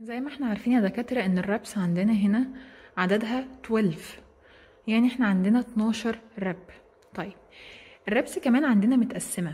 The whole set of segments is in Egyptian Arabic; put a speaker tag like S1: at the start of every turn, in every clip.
S1: زي ما احنا عارفين يا دكاترة ان الرابس عندنا هنا عددها 12 يعني احنا عندنا 12 راب طيب الرابس كمان عندنا متقسمة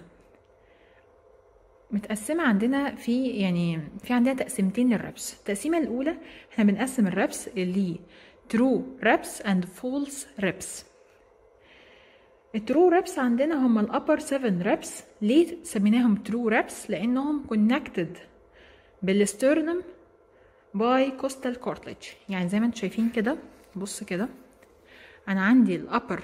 S1: متقسمة عندنا في يعني في عندنا تقسيمتين للرابس التقسيمة الأولى احنا بنقسم الرابس ل true reps and false reps الترو reps عندنا هم الأبر 7 reps ليه سميناهم true reps لأنهم connected بالسترنم باي كوستال كارتلج يعني زي ما انتم شايفين كده بص كده انا عندي الابر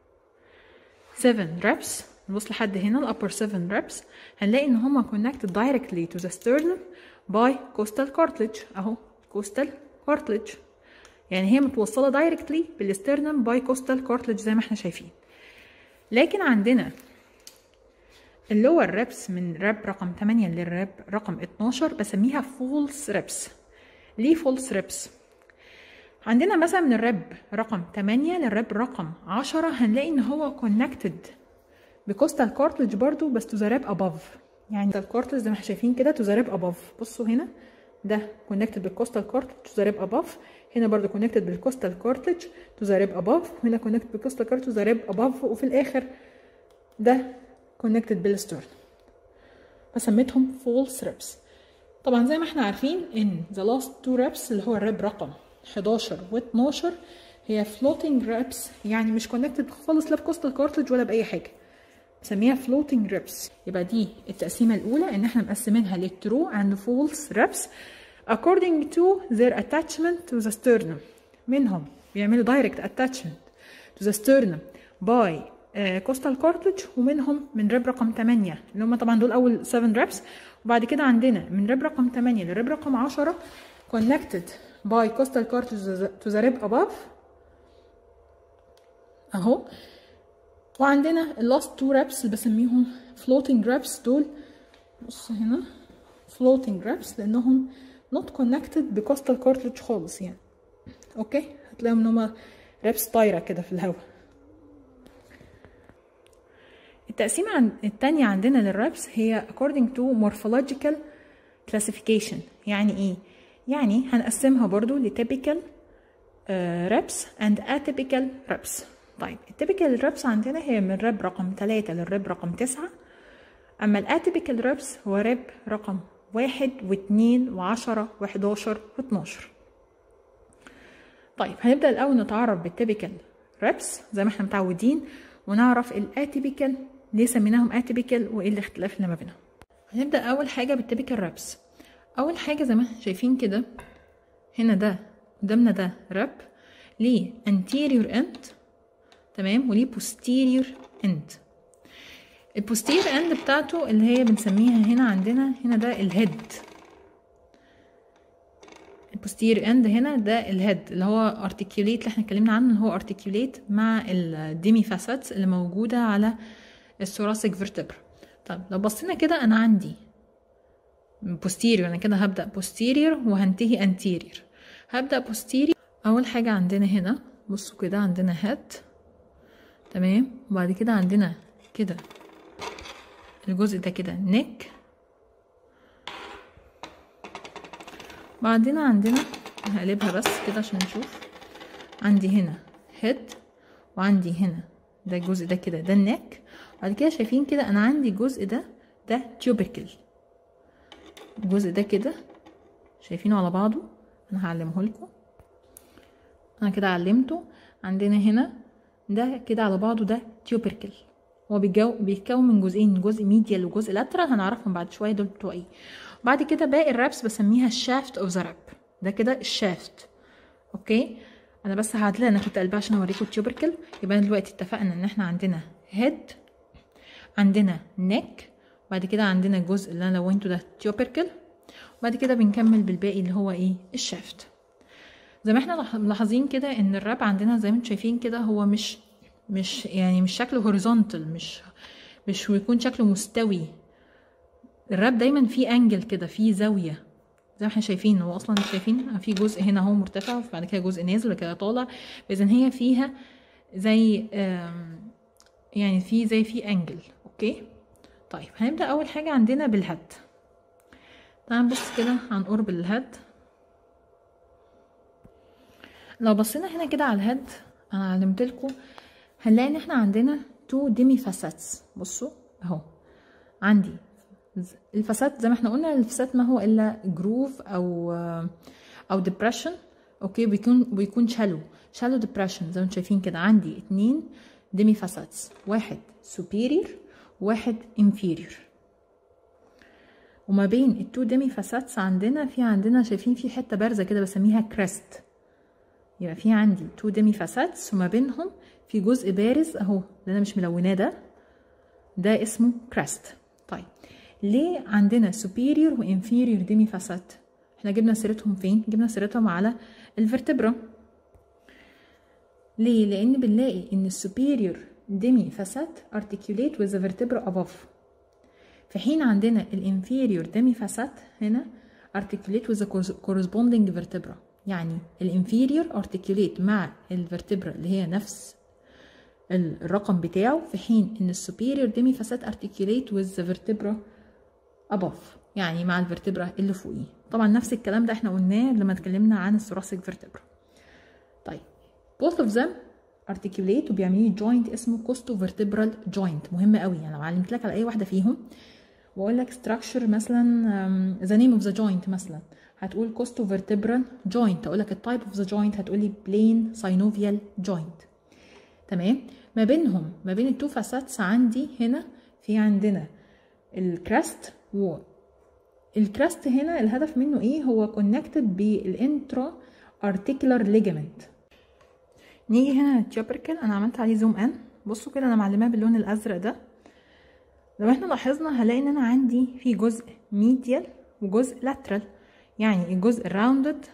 S1: 7 reps نبص لحد هنا الابر 7 reps هنلاقي ان هما connected directly to the sternum by coastal cartilage اهو coastal cartilage يعني هي متوصله directly بالسترنم باي كوستال cartilage زي ما احنا شايفين لكن عندنا اللور ريبس من راب رقم 8 للراب رقم 12 بسميها فولس ريبس ليه فولس ريبس عندنا مثلا من الراب رقم 8 للراب رقم 10 هنلاقي ان هو كونكتد بكوستال كارتلج برضو بس تو ذا راب اباف يعني الكارتلج زي ما احنا شايفين كده تو ذا راب اباف بصوا هنا ده كونكتد بالكوستال كارتلج تو ذا راب اباف هنا برضو كونكتد بالكوستال كارتلج تو ذا راب اباف وهنا كونكتد بالكوستال كارتلج تو ذا راب اباف وفي الاخر ده كونكتد بالستورن فسميتهم فولس ريبس طبعا زي ما احنا عارفين ان ذا لاست تو ريبس اللي هو الريب رقم 11 و12 هي فلوتنج ريبس يعني مش كونكتد خالص لا بكوستال كارتلج ولا باي حاجه بسميها فلوتنج ريبس يبقى دي التقسيمه الاولى ان احنا مقسمينها للترو اند فولس ريبس according to their attachment to the sternum منهم بيعملوا direct attachment to the sternum by كوستال كارتلج ومنهم من ريب رقم 8 اللي هم طبعا دول اول 7 ريبس وبعد كده عندنا من ريب رقم 8 لريب رقم 10 connected by coastal cartilage to the rib above اهو وعندنا اللاست تو ريبس اللي بسميهم floating reps دول بص هنا floating reps لانهم not connected بكوستال كارتلج خالص يعني اوكي هتلاقيهم ان هما ريبس طايره كده في الهواء التقسيمة عن التانية عندنا للرابس هي according to morphological classification يعني ايه؟ يعني هنقسمها برضو لtypical uh, reps and atypical reps طيب التيبيكال reps عندنا هي من رب رقم 3 للرب رقم 9 اما الاتيبيكال reps هو رب رقم واحد واثنين وعشرة وحداشر واتناشر طيب هنبدأ الأول نتعرف بالتيبيكال reps زي ما احنا متعودين ونعرف الاتيبيكال ليه سميناهم اتيبيكال وايه الاختلاف اللي ما بينهم هنبدا اول حاجه بالتيبيكال رابس اول حاجه زي ما احنا شايفين كده هنا ده قدامنا ده راب ليه anterior end تمام وليه posterior end البوستير اند بتاعته اللي هي بنسميها هنا عندنا هنا ده الهيد البوستير اند هنا ده الهيد اللي هو ارتكيوليت اللي احنا اتكلمنا عنه اللي هو ارتكيوليت مع الديمي فاساتس اللي موجوده على الثوراسيك فيرتبرا طب لو بصينا كده انا عندي بوستيريور انا كده هبدا بوستيريور وهنتهي انتيريور هبدا بوستيريور اول حاجه عندنا هنا بصوا كده عندنا هيد تمام وبعد كده عندنا كده الجزء ده كده نيك بعدين عندنا هقلبها بس كده عشان نشوف عندي هنا هيد وعندي هنا ده الجزء ده كده ده النك بعد كده شايفين كده انا عندي الجزء ده ده تيوبيكل الجزء ده كده شايفينه على بعضه انا هعلمه لكم انا كده علمته عندنا هنا ده كده على بعضه ده تيوبركل هو بيتكون من جزئين جزء ميديال وجزء لاترال هنعرفهم بعد شويه دول بتوع ايه بعد كده باقي الرابس بسميها الشافت اوف ذا راب ده كده الشافت اوكي انا بس هعدلها انا كنت قلبها عشان اوريكم التيوبركل يبقى دلوقتي اتفقنا ان احنا عندنا هيد عندنا نيك بعد كده عندنا الجزء اللي انا لونته ده تيوبركل وبعد كده بنكمل بالباقي اللي هو ايه الشافت زي ما احنا ملاحظين كده ان الراب عندنا زي ما انتم شايفين كده هو مش مش يعني مش شكله هوريزونتال مش مش ويكون شكله مستوي الراب دايما فيه انجل كده فيه زاويه زي ما احنا شايفين هو اصلا شايفين في جزء هنا هو مرتفع وبعد كده جزء نازل وكده طالع اذا هي فيها زي يعني في زي في انجل اوكي طيب هنبدا اول حاجه عندنا بالهد تعال نبص كده عن قرب الهد لو بصينا هنا كده على الهيد انا علمت لكم هنلاقي ان احنا عندنا تو ديمي فاساتس بصوا اهو عندي ز- الفساد زي ما احنا قلنا الفساد ما هو الا جروف او او ديبريشن اوكي بيكون بيكون شالو شالو ديبريشن زي ما انتم شايفين كده عندي اتنين ديمي فاسادز واحد superior واحد inferior وما بين التو ديمي فاسادز عندنا في عندنا شايفين في حته بارزه كده بسميها كريست يبقى في عندي تو ديمي فاسادز وما بينهم في جزء بارز اهو اللي انا مش ملوناه ده ده اسمه كريست طيب ليه عندنا superior و inferior ديمي فاساد احنا جبنا سيرتهم فين جبنا سيرتهم على الفرتبرا ليه لان بنلاقي ان السوبيريور ديمي فاساد articulate with the vertebra above في حين عندنا الانفيريور ديمي فاساد هنا articulate with the corresponding vertebra يعني الانفيريور articulate مع الفرتبرا اللي هي نفس الرقم بتاعه في حين ان السوبيريور ديمي فاساد articulate with the vertebra above يعني مع الفرتبرا اللي فوقيه طبعا نفس الكلام ده احنا قلناه لما اتكلمنا عن الثوراسيك فيرتبرا طيب both of them articulate وبيعملوا لي joint اسمه costo vertebral joint مهم قوي يعني لو علمت لك على اي واحده فيهم واقول لك structure مثلا um, the name of the joint مثلا هتقول costo vertebral joint اقول لك التايب of the joint هتقول لي plain synovial joint تمام ما بينهم ما بين التو فاساتس عندي هنا في عندنا الكراست و الكراست هنا الهدف منه ايه هو كونكتد بالانترا ارتيكولار ليجامنت نيجي هنا التيوبركل انا عملت عليه زوم ان بصوا كده انا معلماه باللون الازرق ده لو احنا لاحظنا هلاقي ان انا عندي في جزء ميديال وجزء لاترال يعني الجزء الراوندد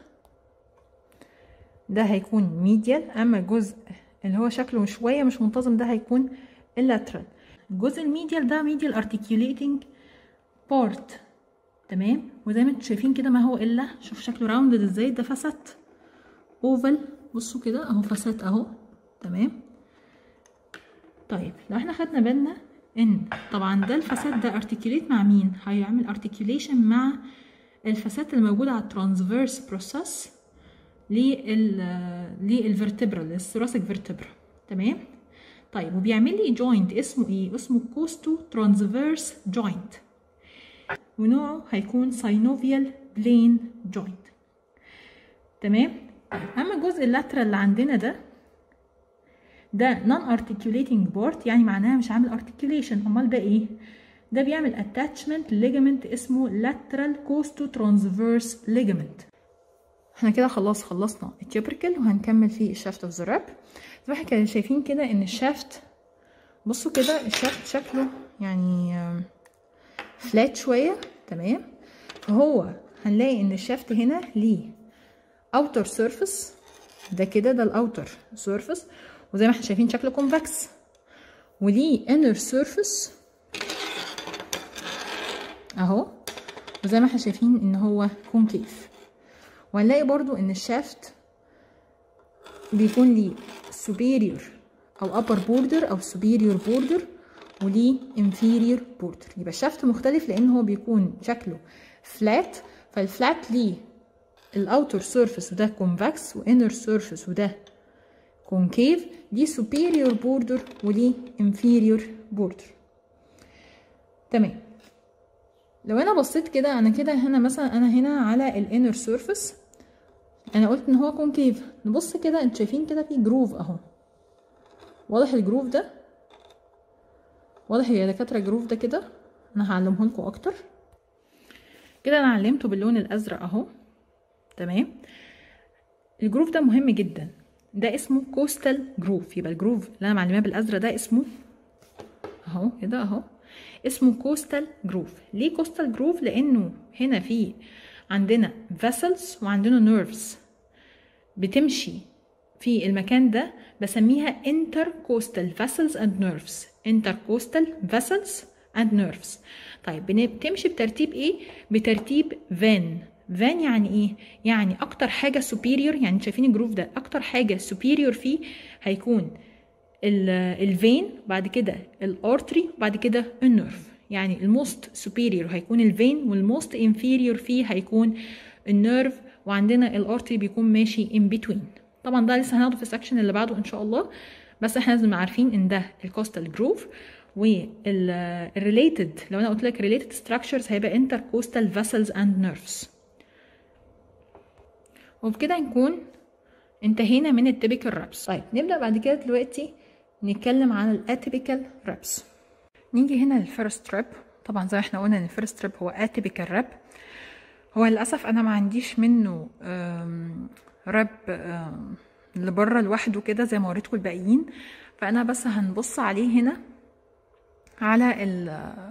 S1: ده هيكون ميديال اما الجزء اللي هو شكله شويه مش منتظم ده هيكون اللاترال الجزء الميديال ده ميديال ارتكيوليتنج بارت تمام وزي ما انتم شايفين كده ما هو الا شوف شكله راوندد ازاي ده فسات اوفل بصوا كده اهو فسات اهو تمام طيب لو احنا خدنا بالنا ان طبعا ده الفساد ده ارتكيوليت مع مين هيعمل ارتكيوليشن مع الفساد اللي موجوده على الترانسفيرس بروسيس لل للفرتبرا للثوراسيك فيرتبرا تمام طيب وبيعمل لي جوينت اسمه ايه اسمه كوستو ترانسفيرس جوينت ونوعه هيكون ساينوفيال بلين جوينت تمام اما الجزء اللاترال اللي عندنا ده ده non articulating part يعني معناها مش عامل articulation امال ده ايه ده بيعمل attachment ligament اسمه lateral costotransverse ligament احنا كده خلاص خلصنا التيوبركل وهنكمل في الشافت اوف ذا راب زي ما احنا كده شايفين كده ان الشافت بصوا كده الشافت شكله يعني فلات شويه تمام فهو هنلاقي ان الشافت هنا ليه اوتر سيرفيس ده كده ده الاوتر سيرفيس وزي ما احنا شايفين شكله كونفكس وليه انر سيرفيس اهو وزي ما احنا شايفين ان هو كونكيف وهنلاقي برضو ان الشافت بيكون ليه superior او upper border او superior border وليه inferior border يبقى الشافت مختلف لان هو بيكون شكله flat فالفلات ليه الاوتر سيرفيس وده كونفكس وانر سيرفيس وده كونكيف دي superior border وليه inferior border تمام لو انا بصيت كده انا كده هنا مثلا انا هنا على الانر سيرفيس انا قلت ان هو كونكيف نبص كده انتوا شايفين كده في جروف اهو واضح الجروف ده واضح يا دكاتره الجروف ده كده انا هعلمه لكم اكتر كده انا علمته باللون الازرق اهو تمام الجروف ده مهم جدا ده اسمه كوستال جروف يبقى الجروف اللي انا معلماه بالازرق ده اسمه اهو كده اهو اسمه كوستال جروف ليه كوستال جروف لانه هنا في عندنا vessels وعندنا نيرفز بتمشي في المكان ده بسميها intercoastal vessels and nerves intercoastal vessels and nerves طيب بتمشي بترتيب ايه بترتيب فان فان يعني ايه يعني اكتر حاجه superior يعني شايفين الجروف ده اكتر حاجه superior فيه هيكون الفين بعد كده الارتري بعد كده النيرف يعني الموست سوبيريور هيكون الفين والموست انفيريور فيه هيكون النيرف وعندنا الارتري بيكون ماشي ان بتوين طبعا ده لسه هناخده في السكشن اللي بعده ان شاء الله بس احنا لازم عارفين ان ده الكوستال جروف والريليتد لو انا قلت لك ريليتد ستراكشرز هيبقى انتركوستال فاسلز اند نيرفز وبكده نكون انتهينا من التيبيكال رابس طيب نبدا بعد كده دلوقتي نتكلم عن الاتيبيكال رابس نيجي هنا للفيرست راب طبعا زي ما احنا قلنا ان الفيرست راب هو اتيبيكال راب هو للاسف انا ما عنديش منه راب اللي بره لوحده كده زي ما وريتكم الباقيين فانا بس هنبص عليه هنا على ال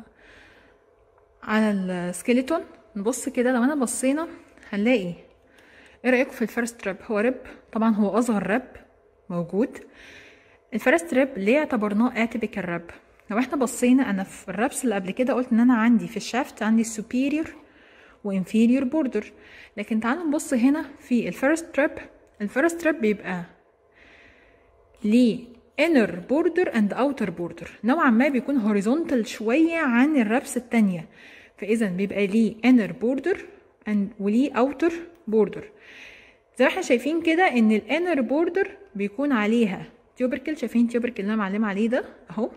S1: على السكيلتون نبص كده لو انا بصينا هنلاقي ايه رايكم في الفيرست راب هو رب طبعا هو اصغر راب موجود الفيرست راب ليه اعتبرناه اتيبيكال راب لو احنا بصينا انا في الرابس اللي قبل كده قلت ان انا عندي في الشافت عندي superior وانفيريور بوردر لكن تعالوا نبص هنا في الفيرست راب الفيرست راب بيبقى ليه inner border and outer border نوعا ما بيكون horizontal شوية عن الرابس التانية فإذا بيبقى ليه inner border and وليه outer border زي ما احنا شايفين كده ان الانر بوردر بيكون عليها تيوبركل شايفين تيوبركل اللي انا معلمه عليه ده اهو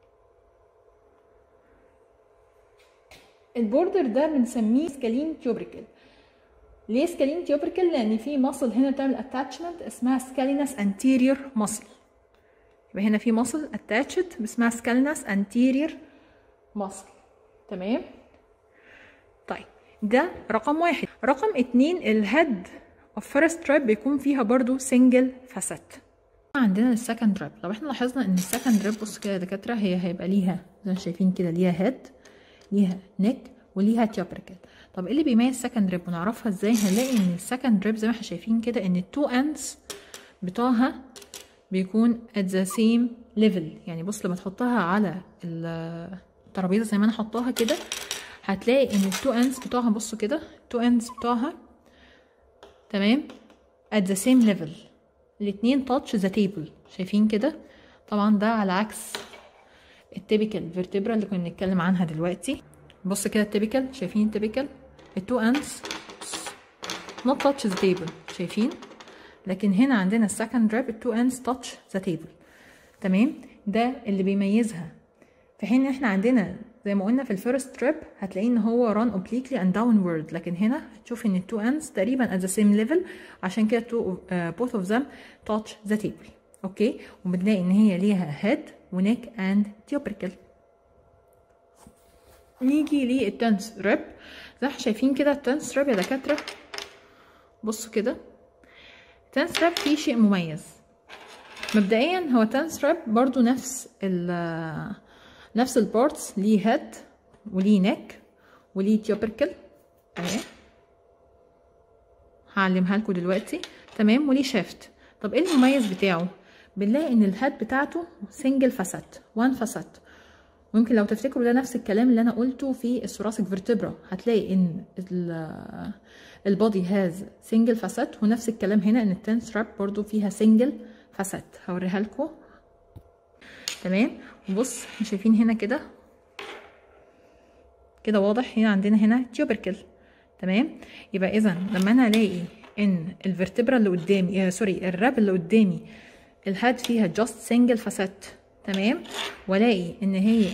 S1: البوردر ده بنسميه سكالين تيوبركل ليه سكالين تيوبركل لان في مصل هنا بتعمل اتاتشمنت اسمها سكالينس انتيريور مصل يبقى هنا في مصل اتاتشد اسمها سكالينس انتيريور مصل تمام طيب ده رقم واحد رقم اتنين الهيد اوف فيرست راب بيكون فيها برضو سنجل فاسيت عندنا السكند راب لو احنا لاحظنا ان السكند راب بص كده يا دكاتره هي هيبقى ليها زي ما شايفين كده ليها هيد ليها نيك وليها تيوبركل طب ايه اللي بيميز السكند ريب ونعرفها ازاي هنلاقي ان السكند ريب زي ما احنا شايفين كده ان التو اندز بتوعها بيكون at the same level يعني بص لما تحطها على الترابيزه زي ما انا حطاها كده هتلاقي ان التو اندز بتوعها بصوا كده التو اندز بتوعها تمام at the same level الاتنين touch the table شايفين كده طبعا ده على عكس التيبيكال فيرتبرا اللي كنا بنتكلم عنها دلوقتي بص كده التيبيكال شايفين التيبيكال التو اندز not touch the table شايفين لكن هنا عندنا السكند راب التو اندز touch the table تمام ده اللي بيميزها في حين احنا عندنا زي ما قلنا في الفيرست راب هتلاقيه ان هو run obliquely and downward لكن هنا هتشوف ان التو اندز تقريبا at the same level عشان كده two, uh, both of them touch the table اوكي وبنلاقي ان هي ليها head ونيك اند تيوبركل نيجي للتنس ريب زي ما شايفين كده التنس ريب يا دكاتره بصوا كده التنس ريب فيه شيء مميز مبدئيا هو تنس ريب برضو نفس ال نفس البارتس ليه هيد وليه نيك وليه تيوبركل اهي هعلمها لكم دلوقتي تمام وليه شافت طب ايه المميز بتاعه بنلاقي ان الهيد بتاعته سنجل فاسات وان فاسات ممكن لو تفتكروا ده نفس الكلام اللي انا قلته في الثوراسيك فيرتبرا هتلاقي ان البودي هاز سنجل فاسات ونفس الكلام هنا ان التنس راب برضو فيها سنجل فاسات هوريها لكم تمام وبص شايفين هنا كده كده واضح هنا عندنا هنا تيوبركل تمام يبقى اذا لما انا الاقي ان الفرتبرا اللي قدامي آه سوري الراب اللي قدامي الهاد فيها جاست سنجل فاسات تمام والاقي ان هي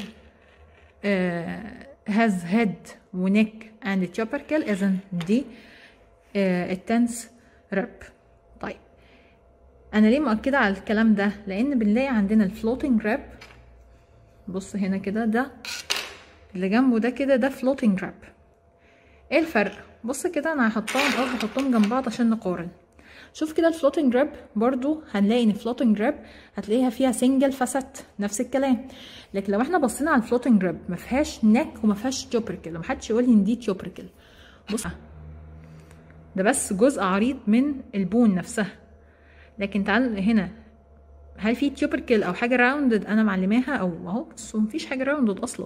S1: هاز هيد ونيك اند تيوبركل اذا دي التنس راب طيب انا ليه مؤكده على الكلام ده لان بنلاقي عندنا الفلوتنج راب بص هنا كده ده اللي جنبه ده كده ده فلوتنج راب ايه الفرق بص كده انا هحطهم او هحطهم جنب بعض عشان نقارن شوف كده الفلوتنج راب برضو هنلاقي ان الفلوتنج راب هتلاقيها فيها سنجل فاسات نفس الكلام لكن لو احنا بصينا على الفلوتنج راب ما فيهاش نك وما فيهاش تيوبركل ما حدش يقول لي ان دي تيوبركل بص ده بس جزء عريض من البون نفسها لكن تعال هنا هل في تيوبركل او حاجه راوندد انا معلماها او اهو بس مفيش حاجه راوندد اصلا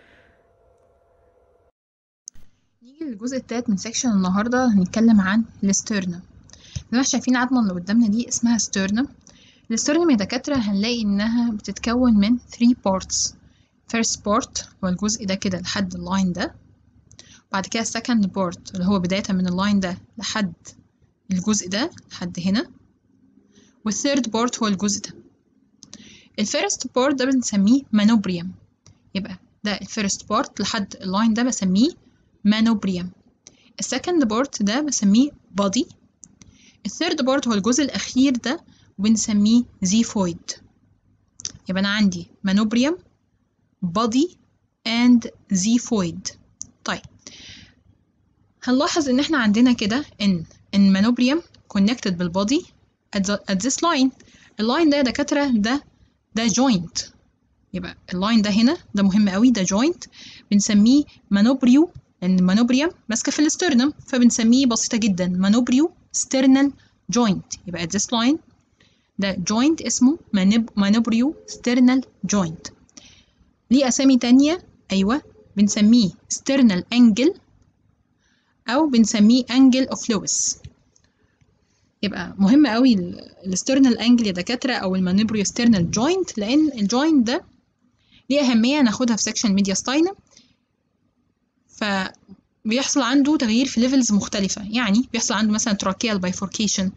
S1: نيجي للجزء التالت من سيكشن النهارده هنتكلم عن الاسترنم زي ما شايفين العظمه اللي قدامنا دي اسمها ستيرنم الاسترنم يا دكاتره هنلاقي انها بتتكون من 3 parts first part هو الجزء ده كده لحد اللاين ده بعد كده second part اللي هو بدايه من اللاين ده لحد الجزء ده لحد هنا والثيرد بارت هو الجزء ده الفيرست بارت ده بنسميه مانوبريم يبقى ده الفيرست بارت لحد اللاين ده بسميه مانوبريم السكند بارت ده بسميه بادي الثيرد بارت هو الجزء الأخير ده وبنسميه زيفويد يبقى أنا عندي مانوبريم body and xiphoid طيب هنلاحظ ان احنا عندنا كده ان المانوبريم connected بالبودي at, the, at this line اللاين ده يا دكاترة ده ده joint يبقى اللاين ده هنا ده مهم قوي ده joint بنسميه مانوبريو لان المانوبريم ماسكة في الاسترنم فبنسميه بسيطة جدا مانوبريو sternal joint يبقى at this line ده joint اسمه مانوبريو sternal joint ليه أسامي تانية أيوة بنسميه sternal angle أو بنسميه angle of Lewis يبقى مهم قوي الاسترنال انجل يا دكاترة أو المانيبريو سترنال جوينت لأن الجوينت ده ليه أهمية ناخدها في سكشن ميديا ستاينم فبيحصل عنده تغيير في ليفلز مختلفة يعني بيحصل عنده مثلا تراكيال بايفوركيشن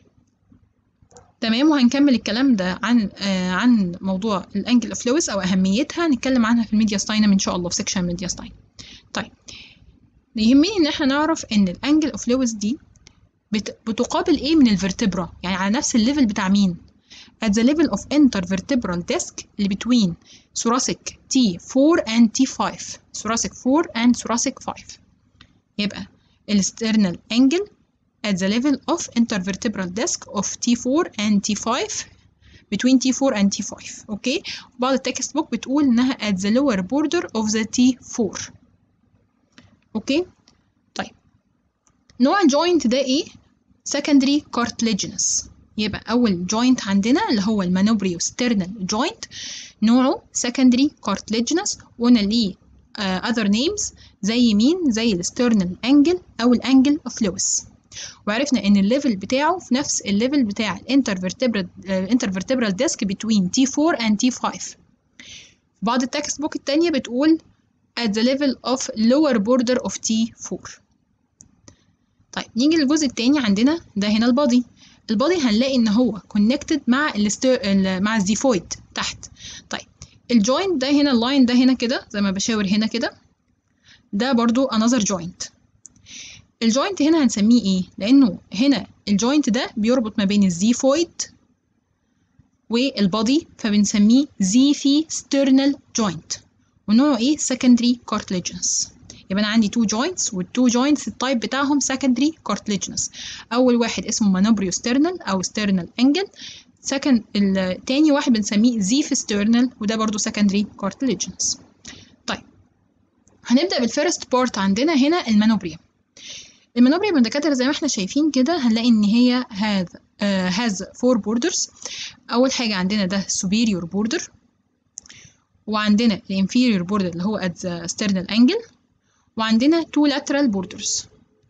S1: تمام وهنكمل الكلام ده عن آه عن موضوع الانجل اوف لويس او اهميتها نتكلم عنها في الميديا ستاينم ان شاء الله في سكشن ميديا ستاين طيب يهمني ان احنا نعرف ان الانجل اوف لويس دي بت... بتقابل ايه من الفرتبرا يعني على نفس الليفل بتاع مين at the level of intervertebral disc اللي between thoracic T4 and T5 thoracic 4 and thoracic 5 يبقى external angle at the level of intervertebral disc of T4 and T5 between T4 and T5 اوكي بعض التكست بوك بتقول انها at the lower border of the T4 اوكي طيب نوع الجوينت ده ايه secondary cartilaginous يبقى اول جوينت عندنا اللي هو المانوبريو سترنال جوينت نوعه secondary cartilaginous وقلنا ليه uh, other names زي مين زي السترنال انجل او الانجل اوف لويس وعرفنا ان الليفل بتاعه في نفس الليفل بتاع الانترفرتبرال الانترفرتبرال ديسك between T4 and T5 بعض التكست بوك التانية بتقول at the level of lower border of T4 طيب نيجي للجزء التاني عندنا ده هنا البادي البادي هنلاقي ان هو connected مع الستر... مع الزيفويد تحت طيب الجوينت ده هنا اللاين ده هنا كده زي ما بشاور هنا كده ده برضو another joint الجوينت هنا هنسميه ايه لانه هنا الجوينت ده بيربط ما بين الزيفويد والبادي فبنسميه زيفي سترنال جوينت ونوعه ايه secondary cartilaginous يبقى انا عندي تو جوينتس والتو جوينتس التايب بتاعهم secondary cartilaginous اول واحد اسمه مانوبريو سترنال او سترنال انجل سكند التاني واحد بنسميه زيف سترنال وده برضو secondary cartilaginous طيب هنبدا بالفيرست بارت عندنا هنا المانوبريوم المانوبريوم من الدكاتره زي ما احنا شايفين كده هنلاقي ان هي هاز هاز فور بوردرز اول حاجه عندنا ده superior border وعندنا الانفيريور بوردر اللي هو at the sternal angle وعندنا two lateral borders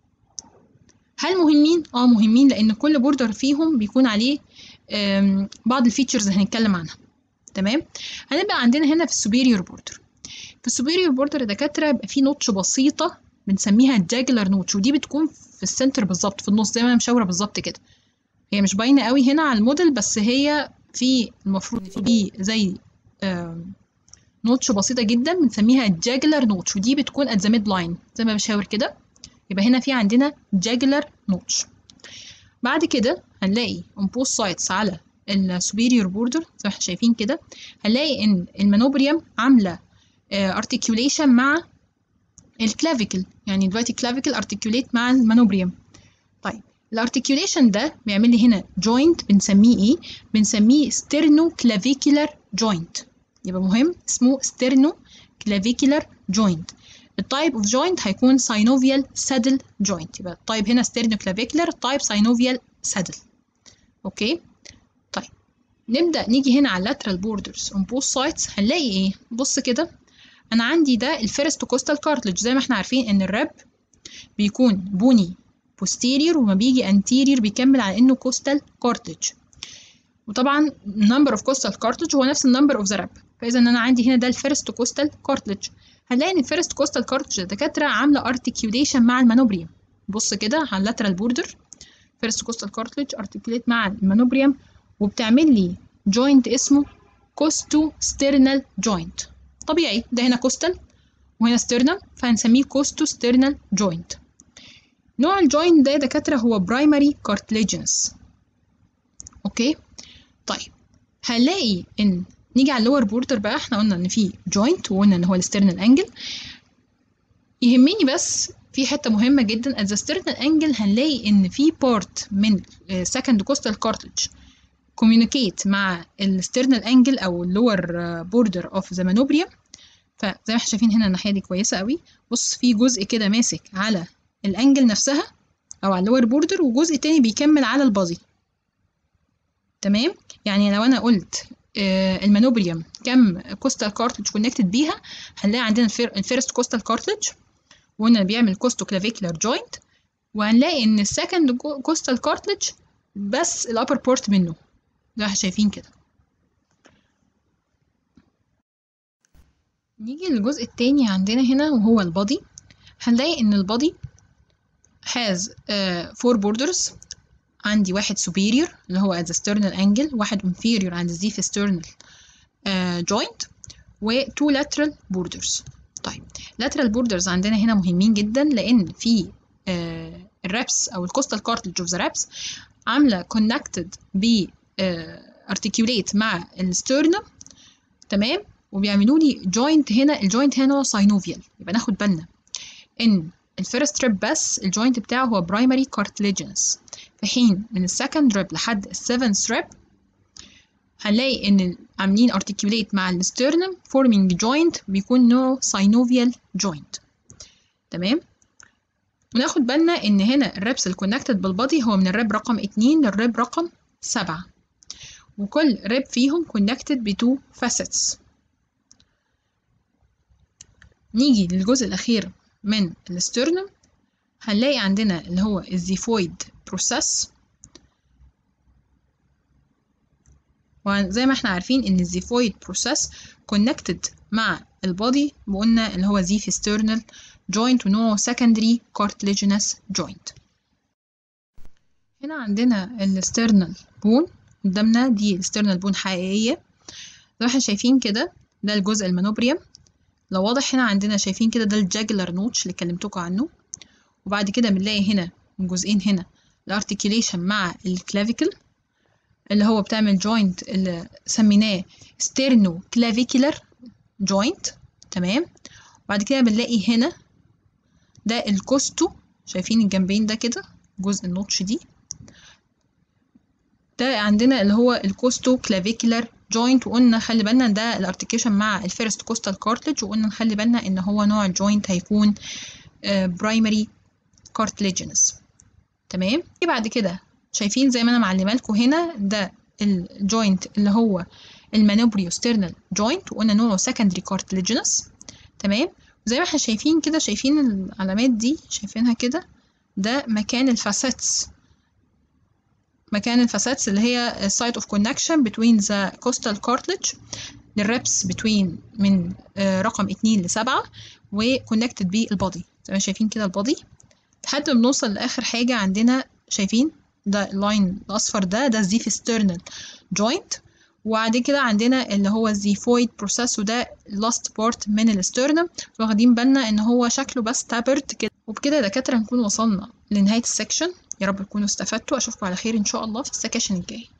S1: هل مهمين؟ اه مهمين لان كل بوردر فيهم بيكون عليه بعض الفيتشرز هنتكلم عنها تمام هنبقى عندنا هنا في السوبيريور بوردر في السوبيريور بوردر دكاتره بيبقى فيه نوتش بسيطه بنسميها الجاجلر نوتش ودي بتكون في السنتر بالظبط في النص زي ما انا مشاوره بالظبط كده هي مش باينه قوي هنا على الموديل بس هي في المفروض في زي نوتش بسيطه جدا بنسميها الجاجلر نوتش ودي بتكون ات ذا ميد لاين زي ما بشاور كده يبقى هنا في عندنا جاجلر نوتش بعد كده هنلاقي on both sides على السوبيريور بوردر زي ما احنا شايفين كده هنلاقي ان المانوبريوم عامله ارتكيوليشن مع الكلافيكل يعني دلوقتي كلافيكل ارتكيوليت مع المانوبريوم طيب الارتكيوليشن ده بيعمل لي هنا جوينت بنسميه ايه بنسميه ستيرنو كلافيكولار جوينت يبقى مهم اسمه ستيرنو كلافيكولار جوينت التايب اوف جوينت هيكون ساينوفيال سادل جوينت يبقى التايب هنا ستيرنو كلافيكولار تايب ساينوفيال سادل اوكي طيب نبدا نيجي هنا على lateral borders on both sides هنلاقي ايه بص كده انا عندي ده الفيرست كوستال كارتلج زي ما احنا عارفين ان الراب بيكون بني posterior وما بيجي anterior بيكمل على انه كوستال كارتلج وطبعا number of coastal cartilage هو نفس النمبر اوف ذا راب فاذا انا عندي هنا ده الفيرست كوستال كارتلج هنلاقي ان الفيرست كوستال كارتلج الدكاتره عامله ارتكيوليشن مع المانوبريوم بص كده على اللاترال بوردر فيرست كوستال كارتلج ارتكيوليت مع المانوبريوم وبتعمل لي جوينت اسمه كوستو ستيرنال جوينت طبيعي ده هنا كوستال وهنا ستيرنم فهنسميه كوستو ستيرنال جوينت نوع الجوينت ده يا دكاترة هو برايمري كارتليجنس اوكي طيب هنلاقي ان نيجي على اللور بوردر بقى احنا قلنا ان في جوينت وقلنا ان هو الستيرنال انجل يهمني بس في حته مهمه جدا at the sternal angle هنلاقي ان في بارت من second costal cartilage communicate مع الستيرنال انجل او اللور بوردر اوف ذا مانوبريا فزي ما احنا شايفين هنا الناحيه دي كويسه قوي بص في جزء كده ماسك على الانجل نفسها او على اللور بوردر وجزء تاني بيكمل على البازي تمام يعني لو انا قلت آه المانوبريوم كم كوستال كارتلج كونكتد بيها هنلاقي عندنا الفيرست كوستال كارتلج وقلنا بيعمل كوستو كلافيكولار جوينت وهنلاقي ان السكند كوستال كارتلج بس الابر بورت منه زي ما شايفين كده نيجي للجزء التاني عندنا هنا وهو البادي هنلاقي ان البادي has uh, four borders عندي واحد superior اللي هو at the sternal angle واحد inferior عند the sternal uh, joint و two lateral borders طيب lateral borders عندنا هنا مهمين جدا لان في uh, الرابس او الكوستال كارتلج اوف ذا رابس عامله connected ب uh, articulate مع السترنم تمام وبيعملوا لي جوينت هنا الجوينت هنا هو ساينوفيال يبقى ناخد بالنا ان الفيرست ريب بس الجوينت بتاعه هو برايمري كارتليجنس في حين من السكند ريب لحد السيفنث ريب هنلاقي ان عاملين ارتكيوليت مع السترنم فورمينج جوينت بيكون نوعه ساينوفيال جوينت تمام وناخد بالنا ان هنا الريبس الكونكتد بالبادي هو من الريب رقم اتنين للريب رقم سبعة وكل ريب فيهم connected بتو facets نيجي للجزء الأخير من الاسترنم هنلاقي عندنا اللي هو الزيفويد بروسيس وزي ما احنا عارفين ان الزيفويد بروسيس كونكتد مع البودي وقلنا اللي هو زيف سترنال جوينت ونوعه secondary cartilaginous joint هنا عندنا السترنال بون قدامنا دي السترنال بون حقيقية زي ما احنا شايفين كده ده الجزء المانوبريم لو واضح هنا عندنا شايفين كده ده الجاجلر نوتش اللي كلمتكم عنه وبعد كده بنلاقي هنا جزئين هنا الارتكيوليشن مع الكلافيكل اللي هو بتعمل جوينت اللي سميناه ستيرنو كلافيكولار جوينت تمام وبعد كده بنلاقي هنا ده الكوستو شايفين الجنبين ده كده جزء النوتش دي ده عندنا اللي هو الكوستو كلافيكولار جوينت وقلنا خلي بالنا ده الارتكيشن مع الفيرست كوستال كارتلج وقلنا نخلي بالنا ان هو نوع الجوينت هيكون برايمري كارتليجنس تمام بعد كده شايفين زي ما انا معلمه لكم هنا ده الجوينت اللي هو المانوبريو ستيرنال جوينت وقلنا نوعه سكندري كارتليجنس تمام وزي ما احنا شايفين كده شايفين العلامات دي شايفينها كده ده مكان الفاسيتس مكان الفاسيتس اللي هي site of connection between the costal cartilage للريبس between من رقم اتنين لسبعة و connected بالبادي زي ما شايفين كده البادي لحد ما بنوصل لآخر حاجة عندنا شايفين ده اللاين الأصفر ده ده الزيف ستيرنال جوينت وبعد كده عندنا اللي هو الزيفويد بروسيس وده لاست بارت من الاسترنم واخدين بالنا ان هو شكله بس تابرت كده وبكده يا دكاتره نكون وصلنا لنهايه السكشن يا رب تكونوا استفدتوا اشوفكم على خير ان شاء الله في السكشن الجاي